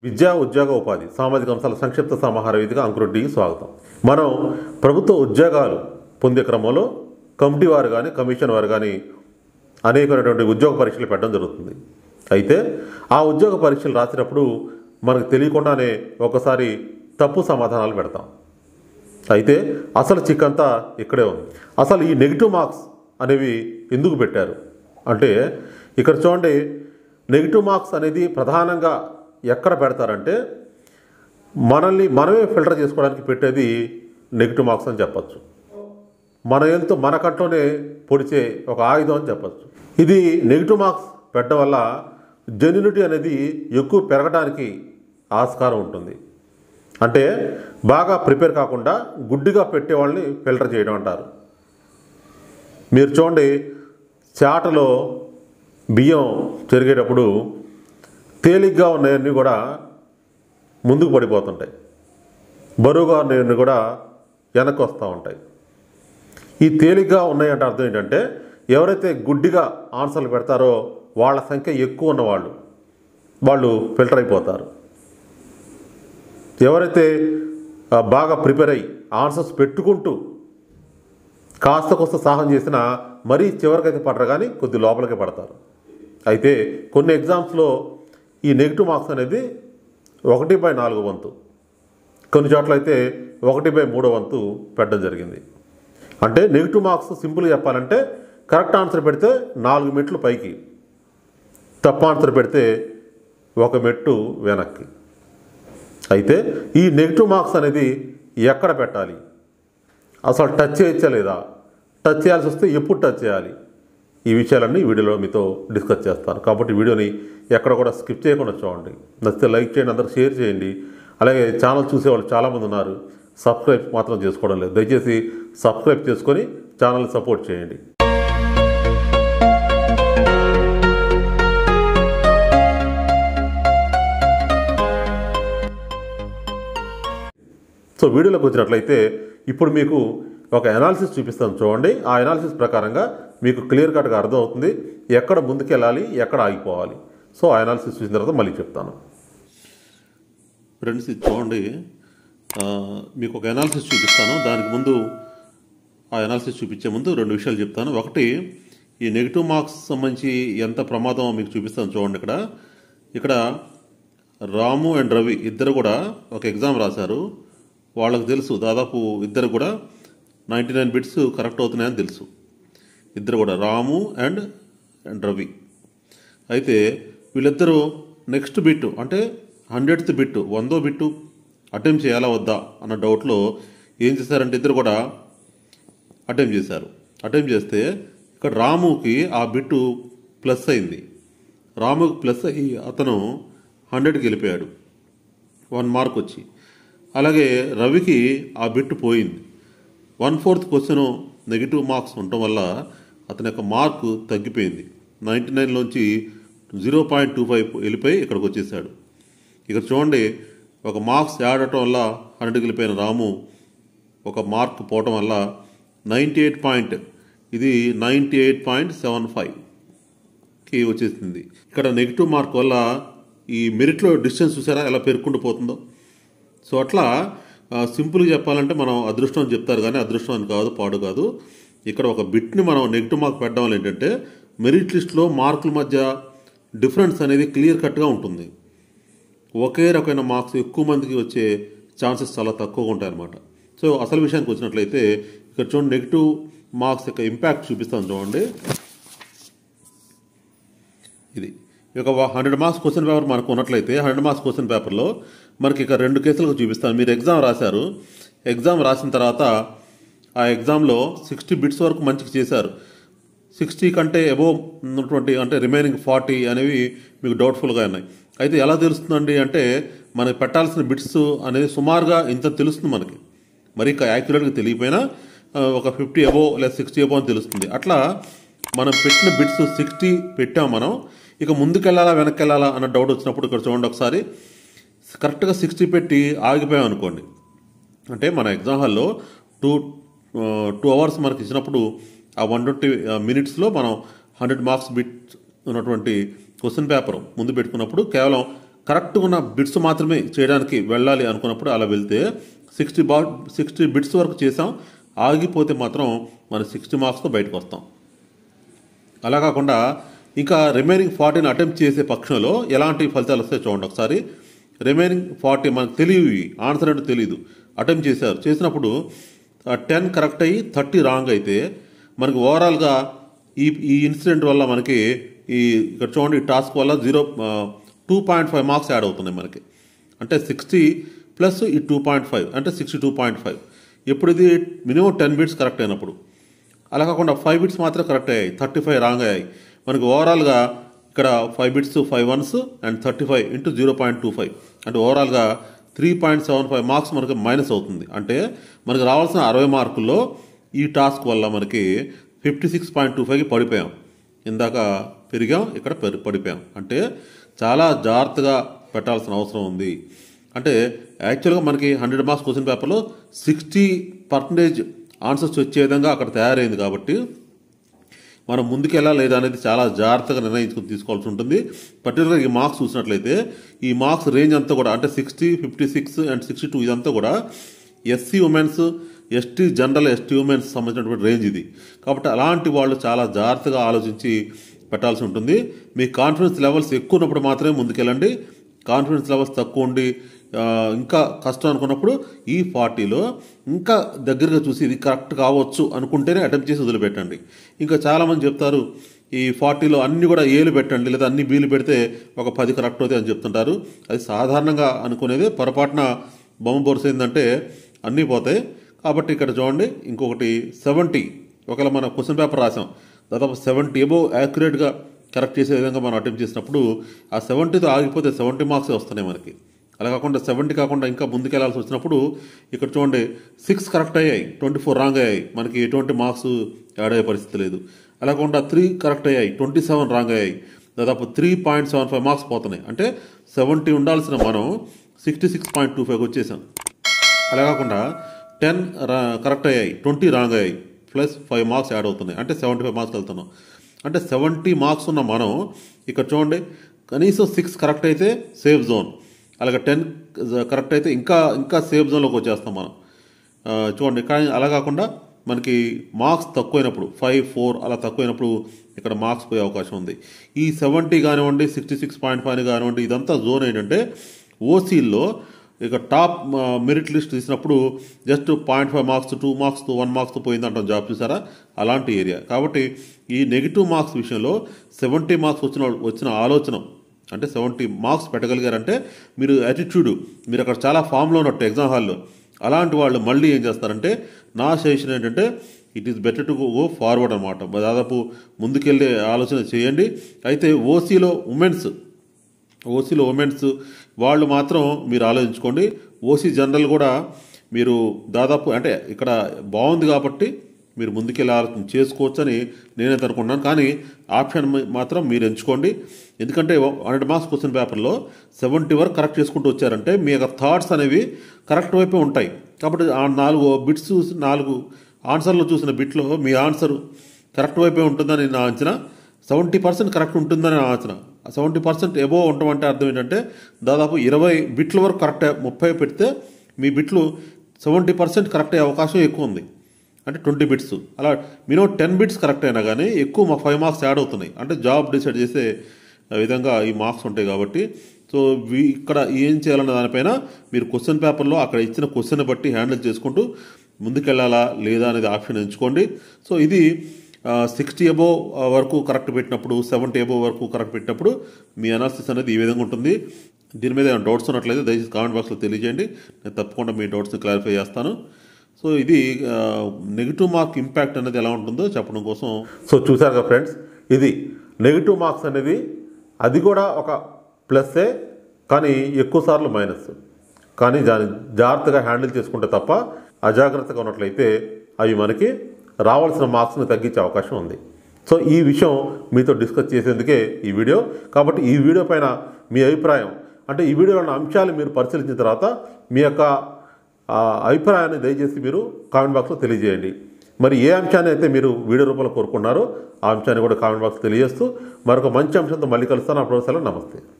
విద్యా ఉద్యోగ ఉపాధి సామాజిక అంశాల సంక్షిప్త సమాహార వేదిక అంకురెడ్డికి స్వాగతం మనం ప్రభుత్వ ఉద్యోగాలు పొందే క్రమంలో కమిటీ వారు కానీ కమిషన్ వారు కానీ అనేకమైనటువంటి ఉద్యోగ పరీక్షలు పెట్టడం జరుగుతుంది అయితే ఆ ఉద్యోగ పరీక్షలు రాసేటప్పుడు మనకు తెలియకుండానే ఒకసారి తప్పు సమాధానాలు పెడతాం అయితే అసలు చిక్కంతా ఇక్కడే ఉంది అసలు ఈ నెగిటివ్ మార్క్స్ అనేవి ఎందుకు పెట్టారు అంటే ఇక్కడ చూడండి నెగిటివ్ మార్క్స్ అనేది ప్రధానంగా ఎక్కడ పెడతారంటే మనల్ని మనమే ఫిల్టర్ చేసుకోవడానికి పెట్టేది నెగిటివ్ మార్క్స్ అని చెప్పచ్చు మన ఎంతో మన కంట్లోనే పొడిచే ఒక ఆయుధం అని చెప్పచ్చు ఇది నెగిటివ్ మార్క్స్ పెట్టడం వల్ల జెన్యునిటీ అనేది ఎక్కువ పెరగడానికి ఆస్కారం ఉంటుంది అంటే బాగా ప్రిపేర్ కాకుండా గుడ్డిగా పెట్టే వాళ్ళని ఫిల్టర్ చేయడం అంటారు మీరు చూడండి చాటలో బియ్యం చెరిగేటప్పుడు తేలిగ్గా ఉన్నాయన్నీ కూడా ముందుకు పడిపోతుంటాయి బరువుగా ఉన్నాయన్నీ కూడా వెనక్కి వస్తూ ఉంటాయి ఈ తేలిగ్గా ఉన్నాయంటే అర్థం ఏంటంటే ఎవరైతే గుడ్డిగా ఆన్సర్లు పెడతారో వాళ్ళ సంఖ్య ఎక్కువ ఉన్నవాళ్ళు వాళ్ళు ఫిల్టర్ అయిపోతారు ఎవరైతే ఆ, బాగా ప్రిపేర్ అయ్యి ఆన్సర్స్ పెట్టుకుంటూ కాస్త కొస్త సాహం చేసినా మరీ చివరికైతే పడరు కానీ కొద్ది లోపలికే పడతారు అయితే కొన్ని ఎగ్జామ్స్లో ఈ నెగిటివ్ మార్క్స్ అనేది ఒకటి బై నాలుగు వంతు కొన్ని చోట్ల అయితే ఒకటి బై మూడో వంతు పెట్టడం జరిగింది అంటే నెగిటివ్ మార్క్స్ సింపుల్గా చెప్పాలంటే కరెక్ట్ ఆన్సర్ పెడితే నాలుగు మెట్లు పైకి తప్పు ఆన్సర్ పెడితే ఒక మెట్టు వెనక్కి అయితే ఈ నెగిటివ్ మార్క్స్ అనేది ఎక్కడ పెట్టాలి అసలు టచ్ చేయొచ్చా లేదా టచ్ చేయాల్సి వస్తే ఎప్పుడు టచ్ చేయాలి ఈ విషయాలన్నీ ఈ వీడియోలో మీతో డిస్కస్ చేస్తాను కాబట్టి వీడియోని ఎక్కడ కూడా స్కిప్ చేయకుండా చూడండి నచ్చితే లైక్ చేయండి అందరూ షేర్ చేయండి అలాగే ఛానల్ చూసేవాళ్ళు చాలామంది ఉన్నారు సబ్స్క్రైబ్ మాత్రం చేసుకోవడం లేదు దయచేసి సబ్స్క్రైబ్ చేసుకొని ఛానల్ని సపోర్ట్ చేయండి సో వీడియోలోకి వచ్చినట్లయితే ఇప్పుడు మీకు ఒక అనాలిసిస్ చూపిస్తాను చూడండి ఆ అనాలిసిస్ ప్రకారంగా మీకు క్లియర్ కట్గా అర్థమవుతుంది ఎక్కడ ముందుకెళ్ళాలి ఎక్కడ ఆగిపోవాలి సో ఆ అనాలిసిస్ చూసిన తర్వాత మళ్ళీ చెప్తాను ఫ్రెండ్స్ ఇది చూడండి ఆ, మీకు ఒక అనాలిసిస్ చూపిస్తాను దానికి ముందు ఆ అనాలిసిస్ చూపించే ముందు రెండు విషయాలు చెప్తాను ఒకటి ఈ నెగిటివ్ మార్క్స్ సంబంధించి ఎంత ప్రమాదం మీకు చూపిస్తాను చూడండి ఇక్కడ ఇక్కడ రాము అండ్ రవి ఇద్దరు కూడా ఒక ఎగ్జామ్ రాశారు వాళ్ళకి తెలుసు దాదాపు ఇద్దరు కూడా నైంటీ నైన్ బిట్స్ కరెక్ట్ అవుతున్నాయని తెలుసు ఇద్దరు కూడా రాము అండ్ అండ్ రవి అయితే వీళ్ళిద్దరూ నెక్స్ట్ బిట్ అంటే హండ్రెడ్త్ బిట్ వందో బిట్టు అటెంప్ట్ చేయాలా వద్దా అన్న డౌట్లో ఏం చేశారంటే ఇద్దరు కూడా అటెంప్ట్ చేశారు అటెంప్ట్ చేస్తే ఇక్కడ రాముకి ఆ బిట్టు ప్లస్ అయింది రాముకి ప్లస్ అయ్యి అతను హండ్రెడ్కి వెళ్ళిపోయాడు వన్ మార్క్ వచ్చి అలాగే రవికి ఆ బిట్ పోయింది one fourth question negative marks ఉండటం వల్ల అతని యొక్క మార్కు తగ్గిపోయింది నైంటీ నైన్లోంచి జీరో పాయింట్ టూ ఫైవ్ వెళ్ళిపోయి ఇక్కడికి వచ్చేసాడు ఇక్కడ చూడండి ఒక మార్క్స్ యాడ్ అవటం వల్ల హండ్రెడ్కి వెళ్ళిపోయిన రాము ఒక మార్క్ పోవటం వల్ల నైంటీ ఎయిట్ పాయింట్ ఇది నైంటీ ఎయిట్ పాయింట్ సెవెన్ ఫైవ్కి వచ్చేసింది ఇక్కడ నెగిటివ్ మార్క్ వల్ల ఈ మెరిట్లో డిస్టెన్స్ చూసారా ఎలా పెరుక్కుంటూ పోతుందో సో అట్లా ఆ, సింపుల్గా చెప్పాలంటే మనం అదృష్టం అని చెప్తారు కానీ అదృష్టం అని కాదు పాడు కాదు ఇక్కడ ఒక బిట్ని మనం నెగిటివ్ మార్క్ పెట్టడం వల్ల ఏంటంటే మెరిట్ లిస్ట్లో మార్కుల మధ్య డిఫరెన్స్ అనేది క్లియర్ కట్గా ఉంటుంది ఒకే రకమైన మార్క్స్ ఎక్కువ మందికి వచ్చే ఛాన్సెస్ చాలా తక్కువగా ఉంటాయి అన్నమాట సో అసలు విషయానికి వచ్చినట్లయితే ఇక్కడ చూడండి నెగిటివ్ మార్క్స్ యొక్క ఇంపాక్ట్ చూపిస్తాను చూడండి ఇది ఇక హండ్రెడ్ మార్క్స్ క్వశ్చన్ పేపర్ మనకు ఉన్నట్లయితే హండ్రెడ్ మార్క్స్ క్వశ్చన్ పేపర్లో మనకి ఇక రెండు కేసులకు చూపిస్తాను మీరు ఎగ్జామ్ రాశారు ఎగ్జామ్ రాసిన తర్వాత ఆ ఎగ్జామ్లో సిక్స్టీ బిట్స్ వరకు మంచిగా చేశారు సిక్స్టీ కంటే అబోవ్ ఉన్నటువంటి అంటే రిమైనింగ్ ఫార్టీ అనేవి మీకు డౌట్ఫుల్గా ఉన్నాయి అయితే ఎలా తెలుస్తుందండి అంటే మనకి పెట్టాల్సిన బిట్స్ అనేది సుమారుగా ఇంత తెలుస్తుంది మనకి మరి ఇంకా యాక్యురేట్గా తెలియకపోయినా ఆ, ఒక ఫిఫ్టీ అబో లేదా సిక్స్టీ అబో అని తెలుస్తుంది అట్లా మనం పెట్టిన బిట్స్ సిక్స్టీ పెట్టాం మనం ఇక ముందుకెళ్ళాలా వెనక్కి వెళ్ళాలా అన్న డౌట్ వచ్చినప్పుడు ఇక్కడ చూడండి ఒకసారి కరెక్ట్గా సిక్స్టీ పెట్టి ఆగిపోయాం అనుకోండి అంటే మన ఎగ్జామ్ హాల్లో టూ టూ అవర్స్ మనకి ఇచ్చినప్పుడు ఆ వన్ ట్వంటీ మినిట్స్లో మనం హండ్రెడ్ మార్క్స్ బిట్ ఉన్నటువంటి క్వశ్చన్ పేపర్ ముందు పెట్టుకున్నప్పుడు కేవలం కరెక్ట్గా ఉన్న బిట్స్ మాత్రమే చేయడానికి వెళ్ళాలి అనుకున్నప్పుడు అలా వెళ్తే సిక్స్టీ బా సిక్స్టీ బిట్స్ వరకు చేసాం ఆగిపోతే మాత్రం మనం సిక్స్టీ మార్క్స్తో బయటకు వస్తాం అలా కాకుండా ఇంకా రిమైనింగ్ ఫార్టీని అటెంప్ట్ చేసే పక్షంలో ఎలాంటి ఫలితాలు వస్తాయో చూడండి ఒకసారి రిమైనింగ్ ఫార్టీ మనకు తెలియదు ఆన్సర్ అంటే తెలియదు అటెంప్ట్ చేశారు చేసినప్పుడు టెన్ కరెక్ట్ అయ్యి థర్టీ రాంగ్ అయితే మనకి ఓవరాల్గా ఈ ఈ ఇన్సిడెంట్ వల్ల మనకి ఈ ఇక్కడ చూడండి ఈ టాస్క్ వల్ల zero two point five marks add అవుతున్నాయి మనకి అంటే సిక్స్టీ ప్లస్ ఈ టూ పాయింట్ ఫైవ్ అంటే సిక్స్టీ టూ పాయింట్ ఫైవ్ ఇప్పుడు ఇది మినిమం టెన్ బిట్స్ కరెక్ట్ అయినప్పుడు అలా కాకుండా ఫైవ్ బిట్స్ మాత్రం కరెక్ట్ అయ్యాయి థర్టీ ఫైవ్ రాంగ్ అయ్యాయి మనకి ఓవరాల్గా ఇక్కడ five bits five ones and thirty five into zero point two five అంటే ఓవరాల్గా three point seven five marks మనకి మైనస్ అవుతుంది అంటే మనకి రావాల్సిన అరవై మార్కుల్లో ఈ టాస్క్ వల్ల మనకి ఫిఫ్టీ సిక్స్ పాయింట్ టూ ఫైవ్కి పడిపోయాం ఇందాక పెరిగాం ఇక్కడ పెరి పడిపోయాం అంటే చాలా జాగ్రత్తగా పెట్టాల్సిన అవసరం ఉంది అంటే యాక్చువల్గా మనకి హండ్రెడ్ మార్క్స్ క్వశ్చన్ పేపర్లో సిక్స్టీ పర్సెంటేజ్ ఆన్సర్స్ వచ్చే విధంగా అక్కడ తయారైంది కాబట్టి మనం ముందుకెళ్ళా లేదా అనేది చాలా జాగ్రత్తగా నిర్ణయించుకుని తీసుకోవాల్సి ఉంటుంది పర్టికులర్గా ఈ మార్క్స్ చూసినట్లయితే ఈ మార్క్స్ రేంజ్ అంతా కూడా అంటే sixty fifty six and sixty two ఇదంతా కూడా SC womens ST general ST womens సంబంధించినటువంటి రేంజ్ ఇది కాబట్టి అలాంటి వాళ్ళు చాలా జాగ్రత్తగా ఆలోచించి పెట్టాల్సి ఉంటుంది మీ కాన్ఫిడెన్స్ లెవెల్స్ ఎక్కువ ఉన్నప్పుడు మాత్రమే ముందుకెళ్ళండి కాన్ఫిడెన్స్ లెవెల్స్ తక్కువ ఉండి ఆ, ఇంకా కష్టం అనుకున్నప్పుడు ఈ ఫార్టీలో ఇంకా దగ్గరగా చూసి ఇది కరెక్ట్ కావచ్చు అనుకుంటేనే అటెంప్ట్ చేసి వదిలిపెట్టండి ఇంకా చాలామంది చెప్తారు ఈ ఫార్టీలో అన్ని కూడా ఏలు పెట్టండి లేదా అన్ని బీలు పెడితే ఒక పది కరెక్ట్ అవుతాయి అని చెప్తుంటారు అది సాధారణంగా అనుకునేది పొరపాటున బొమ్మ బొరుసు ఏంటంటే అన్నీ పోతాయి కాబట్టి ఇక్కడ చూడండి ఇంకొకటి సెవెంటీ ఒకవేళ మన క్వశ్చన్ పేపర్ రాసాం దాదాపు సెవెంటీ ఎబో యాక్యురేట్గా కరెక్ట్ చేసే విధంగా మనం అటెంప్ట్ చేసినప్పుడు ఆ సెవెంటీతో ఆగిపోతే సెవెంటీ మార్క్స్ వస్తున్నాయి మనకి అలా కాకుండా సెవెంటీ కాకుండా ఇంకా ముందుకెళ్లాల్సి వచ్చినప్పుడు ఇక్కడ చూడండి సిక్స్ కరెక్ట్ అయ్యాయి ట్వంటీ ఫోర్ రాంగ్ అయ్యాయి మనకి ఎటువంటి మార్క్స్ యాడ్ అయ్యే పరిస్థితి లేదు అలా కాకుండా త్రీ కరెక్ట్ అయ్యాయి ట్వంటీ సెవెన్ రాంగ్ అయ్యాయి దాదాపు three point seven five marks పోతున్నాయి అంటే సెవెంటీ ఉండాల్సిన మనం sixty six point two five వచ్చేసాం అలా కాకుండా టెన్ కరెక్ట్ అయ్యాయి ట్వంటీ రాంగ్ అయ్యాయి ప్లస్ ఫైవ్ మార్క్స్ యాడ్ అవుతున్నాయి అంటే సెవెంటీ ఫైవ్ మార్క్స్ వెళ్తున్నాం అంటే సెవెంటీ మార్క్స్ ఉన్న మనం ఇక్కడ చూడండి కనీసం సిక్స్ కరెక్ట్ అయితే సేఫ్ జోన్ అలాగే టెన్ కరెక్ట్ అయితే ఇంకా ఇంకా సేఫ్ జోన్లోకి వచ్చేస్తాం మనం ఆ, చూడండి కానీ అలా కాకుండా మనకి మార్క్స్ తక్కువైనప్పుడు ఫైవ్ ఫోర్ అలా తక్కువైనప్పుడు ఇక్కడ మార్క్స్ పోయే అవకాశం ఉంది ఈ సెవెంటీ కానివ్వండి సిక్స్టీ సిక్స్ పాయింట్ ఫైవ్ కానివ్వండి ఇదంతా జోన్ ఏంటంటే ఓసీల్లో ఇక టాప్ మెరిట్ లిస్ట్ తీసినప్పుడు just point five marks two marks one మార్క్స్తో పోయింది అంటాం జాబ్ చూసారా అలాంటి ఏరియా కాబట్టి ఈ నెగిటివ్ మార్క్స్ విషయంలో సెవెంటీ మార్క్స్ వచ్చిన వాళ్ళు- వచ్చిన ఆలోచన అంటే సెవెంటీ మార్క్స్ పెట్టగలిగారంటే మీరు యాటిట్యూడ్ మీరు అక్కడ చాలా ఫామ్లో ఉన్నట్టు ఎగ్జామ్ హాల్లో అలాంటి వాళ్ళు మళ్ళీ ఏం చేస్తారంటే నా సజెషన్ ఏంటంటే it is better to go forward అనమాట దాదాపు ముందుకెళ్ళే ఆలోచన చేయండి అయితే ఓసీలో ఉమెన్స్ ఓసీలో ఉమెన్స్ వాళ్ళు మాత్రం మీరు ఆలోచించుకోండి ఓసీ జనరల్ కూడా మీరు దాదాపు అంటే ఇక్కడ బాగుంది కాబట్టి మీరు ముందుకెళ్ళి ఆలోచన చేసుకోవచ్చని నేనైతే అనుకుంటున్నాను కానీ ఆప్షన్ మాత్రం మీరు ఎంచుకోండి ఎందుకంటే హండ్రెడ్ మార్క్స్ క్వశ్చన్ పేపర్లో సెవెంటీ వరకు కరెక్ట్ చేసుకుంటూ వచ్చారంటే మీ యొక్క థాట్స్ అనేవి కరెక్ట్ వైపే ఉంటాయి కాబట్టి ఆ నాలుగు బిట్స్ చూసి నాలుగు ఆన్సర్లో చూసిన బిట్లో మీ ఆన్సర్ కరెక్ట్ వైపే ఉంటుందని నా అంచనా సెవెంటీ పర్సెంట్ కరెక్ట్ ఉంటుందని నా అంచనా సెవెంటీ పర్సెంట్ ఎబో ఉండమంటే అర్థం ఏంటంటే దాదాపు ఇరవై బిట్ల వరకు కరెక్ట్ ముప్పై పెడితే మీ బిట్లు సెవెంటీ పర్సెంట్ కరెక్ట్ అయ్యే అవకాశం ఎక్కువ ఉంది అంటే ట్వంటీ బిట్స్ అలా మినిమం టెన్ బిట్స్ కరెక్ట్ అయినా కానీ ఎక్కువ మా ఫైవ్ మార్క్స్ యాడ్ అవుతున్నాయి అంటే జాబ్ డిసైడ్ చేసే విధంగా ఈ మార్క్స్ ఉంటాయి కాబట్టి సో వీ- ఇక్కడ ఏం చేయాలన్న దానిపైన మీరు క్వశ్చన్ పేపర్లో అక్కడ ఇచ్చిన క్వశ్చన్ బట్టి హ్యాండిల్ చేసుకుంటూ ముందుకెళ్ళాలా లేదా అనేది ఆప్షన్ ఎంచుకోండి సో ఇది సిక్స్టీ అబో వరకు కరెక్ట్ పెట్టినప్పుడు సెవెంటీ అబో వరకు కరెక్ట్ పెట్టినప్పుడు మీ అనాలిసిస్ అనేది ఈ విధంగా ఉంటుంది దీని మీద ఏమైనా డౌట్స్ ఉన్నట్లయితే దయచేసి కామెంట్ బాక్స్లో తెలియజేయండి నేను తప్పకుండా మీ డౌట్స్ని క్లారిఫై చేస్తాను సో ఇది నెగిటివ్ మార్క్ ఇంపాక్ట్ అనేది ఎలా ఉంటుందో చెప్పడం కోసం సో చూసారు కదా ఫ్రెండ్స్ ఇది నెగిటివ్ మార్క్స్ అనేది అది కూడా ఒక ప్లస్సే కానీ ఎక్కువ సార్లు మైనస్ కానీ దాన్ని జాగ్రత్తగా హ్యాండిల్ చేసుకుంటే తప్ప అజాగ్రత్తగా ఉన్నట్లయితే అవి మనకి రావాల్సిన మార్క్స్ని తగ్గించే అవకాశం ఉంది సో ఈ విషయం మీతో డిస్కస్ చేసేందుకే ఈ వీడియో కాబట్టి ఈ వీడియో పైన మీ అభిప్రాయం అంటే ఈ వీడియోలో ఉన్న అంశాలు మీరు పరిశీలించిన తర్వాత మీ యొక్క ఆ, అభిప్రాయాన్ని దయచేసి మీరు కామెంట్ బాక్స్లో తెలియజేయండి మరి ఏ అంశాన్ని అయితే మీరు వీడియో రూపంలో కోరుకున్నారో ఆ అంశాన్ని కూడా కామెంట్ బాక్స్ తెలియజేస్తూ మరొక మంచి అంశంతో మళ్ళీ కలుస్తాను అప్పుడు సెలవు నమస్తే